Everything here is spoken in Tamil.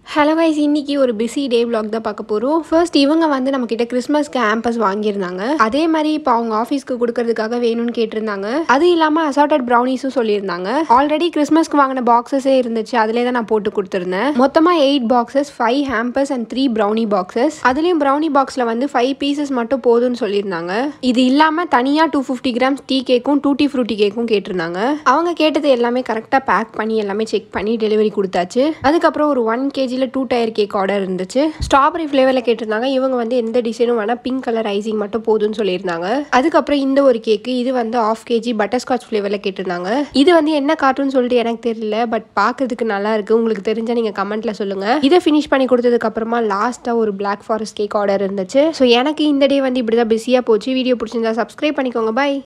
ஹலோ கைஸ் இன்னைக்கு ஒரு பிஸி டே vlog தான் பார்க்க போகிறோம் ஃபர்ஸ்ட் இவங்க வந்து நம்மக்கிட்ட கிறிஸ்மஸ்க்கு ஆம்பஸ் வாங்கியிருந்தாங்க அதே மாதிரி இப்போ அவங்க ஆஃபீஸ்க்கு கொடுக்கறதுக்காக வேணும்னு கேட்டிருந்தாங்க அது இல்லாமல் அசார்டட் ப்ரௌனிஸும் சொல்லியிருந்தாங்க ஆல்ரெடி கிறிஸ்மஸ்க்கு வாங்கின பாக்ஸஸே இருந்துச்சு அதிலே தான் நான் போட்டு கொடுத்துருந்தேன் மொத்தமாக eight boxes five hampers and three brownie boxes அதுலேயும் ப்ரௌனி பாக்ஸில் வந்து ஃபைவ் பீசஸ் மட்டும் போதும்னு சொல்லியிருந்தாங்க இது இல்லாமல் தனியாக டூ ஃபிஃப்டி கிராம்ஸ் டீ கேக்கும் டூட்டி ஃப்ரூட்டி கேக்கும் கேட்டிருந்தாங்க அவங்க கேட்டது எல்லாமே கரெக்டாக பேக் பண்ணி எல்லாமே செக் பண்ணி டெலிவரி கொடுத்தாச்சு அதுக்கப்புறம் ஒரு ஒன் கேஜியில் டூ டயர் கேக் ஆர்டர் இருந்துச்சு ஸ்ட்ராபெரி ஃப்ளேவரில் கேட்டிருந்தாங்க இவங்க வந்து எந்த டிசைனும் வேணால் பிங்க் கலர் ஐசிங் மட்டும் போதும்னு சொல்லியிருந்தாங்க அதுக்கப்புறம் இந்த ஒரு கேக்கு இது வந்து ஆஃப் கேஜி பட்டர்ஸ்காட்ச் ஃப்ளேவரில் கேட்டிருந்தாங்க இது வந்து என்ன கார்ட்டூன் சொல்லிட்டு எனக்கு தெரியல பட் பார்க்கறதுக்கு நல்லா இருக்கு உங்களுக்கு தெரிஞ்சா நீங்கள் கமெண்ட்ல சொல்லுங்க இதை ஃபினிஷ் பண்ணி கொடுத்ததுக்கு அப்புறமா லாஸ்ட்டாக ஒரு பிளாக் ஃபாரஸ்ட் கேக் ஆர்டர் இருந்துச்சு ஸோ எனக்கு இந்த டே வந்து இப்படி தான் பிஸியாக போச்சு வீடியோ பிடிச்சிருந்தா சப்ஸ்கிரைப் பண்ணிக்கோங்க பை